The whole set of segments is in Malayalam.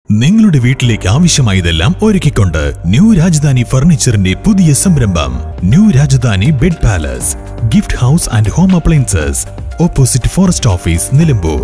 നിങ്ങളുടെ വീട്ടിലേക്ക് ആവശ്യമായതെല്ലാം ഒരുക്കിക്കൊണ്ട് ന്യൂ രാജധാനി ഫർണിച്ചറിന്റെ പുതിയ സംരംഭം new Rajadhani bed palace gift house and home appliances opposite forest office Nilambur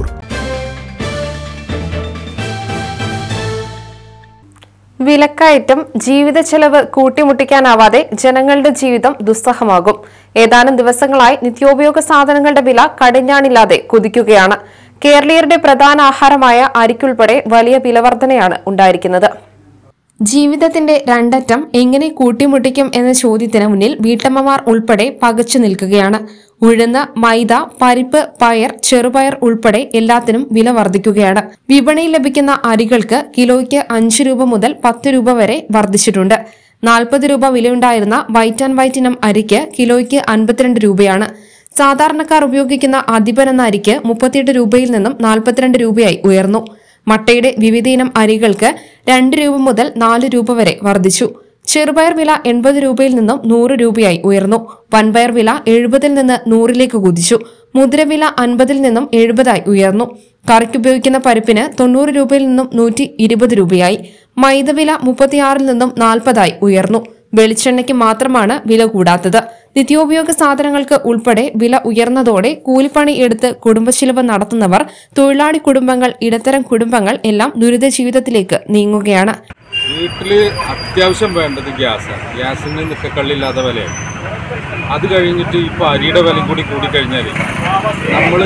വിലക്കയറ്റം ജീവിത ചെലവ് കൂട്ടിമുട്ടിക്കാനാവാതെ ജനങ്ങളുടെ ജീവിതം ദുസ്സഹമാകും ഏതാനും ദിവസങ്ങളായി നിത്യോപയോഗ സാധനങ്ങളുടെ വില കടിഞ്ഞാണില്ലാതെ കുതിക്കുകയാണ് കേരളീയരുടെ പ്രധാന ആഹാരമായ അരിക്കുൾപ്പെടെ വലിയ വിലവർധനയാണ് ഉണ്ടായിരിക്കുന്നത് ജീവിതത്തിന്റെ രണ്ടറ്റം എങ്ങനെ കൂട്ടിമുട്ടിക്കും എന്ന ചോദ്യത്തിന് മുന്നിൽ വീട്ടമ്മമാർ ഉൾപ്പെടെ പകച്ചു നിൽക്കുകയാണ് ഉഴുന്ന് മൈദ പരിപ്പ് പയർ ചെറുപയർ ഉൾപ്പെടെ എല്ലാത്തിനും വില വർദ്ധിക്കുകയാണ് വിപണിയിൽ ലഭിക്കുന്ന അരികൾക്ക് കിലോയ്ക്ക് അഞ്ച് രൂപ മുതൽ പത്ത് രൂപ വരെ വർദ്ധിച്ചിട്ടുണ്ട് നാൽപ്പത് രൂപ വിലയുണ്ടായിരുന്ന വൈറ്റ് ആൻഡ് വൈറ്റ് ഇനം അരിക്ക് കിലോയ്ക്ക് അൻപത്തിരണ്ട് രൂപയാണ് സാധാരണക്കാർ ഉപയോഗിക്കുന്ന അധിപൻ എന്ന അരിക്ക് മുപ്പത്തിയെട്ട് രൂപയിൽ നിന്നും നാൽപ്പത്തിരണ്ട് രൂപയായി ഉയർന്നു മട്ടയുടെ വിവിധയിനം അരികൾക്ക് രണ്ട് രൂപ മുതൽ നാല് രൂപ വരെ വർദ്ധിച്ചു ചെറുപയർ വില എൺപത് രൂപയിൽ നിന്നും നൂറ് രൂപയായി ഉയർന്നു വൻപയർ വില എഴുപതിൽ നിന്ന് നൂറിലേക്ക് കുതിച്ചു മുദ്രവില അൻപതിൽ നിന്നും എഴുപതായി ഉയർന്നു കറിക്കുപയോഗിക്കുന്ന പരിപ്പിന് തൊണ്ണൂറ് രൂപയിൽ നിന്നും നൂറ്റി ഇരുപത് രൂപയായി മൈദവില മുപ്പത്തിയാറിൽ നിന്നും നാൽപ്പതായി ഉയർന്നു വെളിച്ചെണ്ണയ്ക്ക് മാത്രമാണ് വില കൂടാത്തത് നിത്യോപയോഗ സാധനങ്ങൾക്ക് ഉൾപ്പെടെ വില ഉയർന്നതോടെ കൂലിപ്പണി എടുത്ത് കുടുംബശിലവ് നടത്തുന്നവർ തൊഴിലാളി കുടുംബങ്ങൾ ഇടത്തരം കുടുംബങ്ങൾ എല്ലാം ദുരിത ജീവിതത്തിലേക്ക് നീങ്ങുകയാണ് വീട്ടില് അത്യാവശ്യം വേണ്ടത് ഗ്യാസാണ് ഗ്യാസിന് നിൽക്കക്കള്ളില്ലാത്ത വിലയാണ് അത് കഴിഞ്ഞിട്ട് ഇപ്പോൾ അരിയുടെ വിലയും കൂടി കൂടിക്കഴിഞ്ഞാൽ നമ്മൾ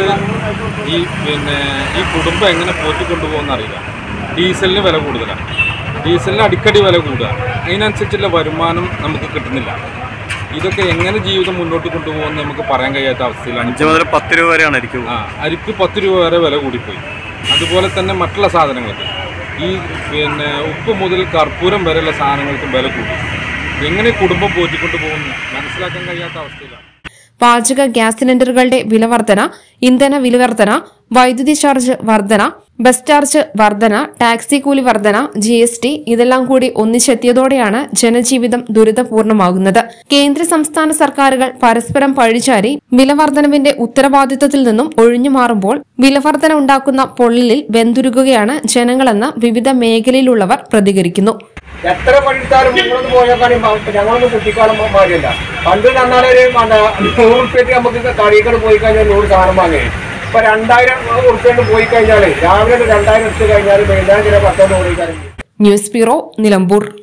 ഈ പിന്നെ ഈ കുടുംബം എങ്ങനെ പോറ്റിക്കൊണ്ടുപോകുന്ന അറിയില്ല ഡീസലിന് വില കൂടുതലാണ് ഡീസലിന് അടിക്കടി വില കൂടുക അതിനനുസരിച്ചുള്ള വരുമാനം നമുക്ക് കിട്ടുന്നില്ല ഇതൊക്കെ എങ്ങനെ ജീവിതം മുന്നോട്ട് കൊണ്ടുപോകുമെന്ന് നമുക്ക് പറയാൻ കഴിയാത്ത അവസ്ഥയിലാണ് അഞ്ച് മുതൽ പത്ത് രൂപ വരെയാണ് ആയിരിക്കും ആ അരിക്ക് പത്ത് രൂപ വരെ വില കൂടിപ്പോയി അതുപോലെ തന്നെ മറ്റുള്ള സാധനങ്ങൾക്ക് ഈ പിന്നെ ഉപ്പ് മുതൽ കർപ്പൂരം വരെയുള്ള സാധനങ്ങൾക്കും വില കൂടി എങ്ങനെ കുടുംബം പോറ്റിക്കൊണ്ട് പോകുന്നു മനസ്സിലാക്കാൻ കഴിയാത്ത അവസ്ഥയിലാണ് പാചക ഗ്യാസ് സിലിണ്ടറുകളുടെ വില വർധന ഇന്ധന വില വർധന വൈദ്യുതി ചാർജ് വർധന ബസ് ചാർജ് വർധന ടാക്സി കൂലി വർധന ജി എസ് ടി ഇതെല്ലാം കൂടി ഒന്നിച്ചെത്തിയതോടെയാണ് ജനജീവിതം ദുരിതപൂർണമാകുന്നത് കേന്ദ്ര സംസ്ഥാന സർക്കാരുകൾ പരസ്പരം പഴിചാരി വിലവർധനവിന്റെ ഉത്തരവാദിത്തത്തിൽ നിന്നും ഒഴിഞ്ഞു മാറുമ്പോൾ വിലവർധന ഉണ്ടാക്കുന്ന പൊള്ളലിൽ വെന്തുരുകുകയാണ് ജനങ്ങളെന്ന് വിവിധ മേഖലയിലുള്ളവർ പ്രതികരിക്കുന്നു എത്ര പണിയെടുത്താലും മുന്നോട്ട് പോയാൽ ഞങ്ങളൊന്നും കുട്ടിക്കാലം മാറിയല്ല പണ്ട് തന്നാലൊരു നൂറ് റുപ്യക്ക് നമുക്ക് കടയിക്കട് പോയി കഴിഞ്ഞാൽ നൂറ് സാധനം വാങ്ങി ഇപ്പൊ രണ്ടായിരം ഉറുപ്പ്യണ്ട് പോയി കഴിഞ്ഞാല് രാവിലെ ഒരു രണ്ടായിരം എടുത്ത് കഴിഞ്ഞാൽ വൈകുന്നേരം ചില പത്തോ നൂറ് കാര്യം ന്യൂസ് ബ്യൂറോ നിലമ്പൂർ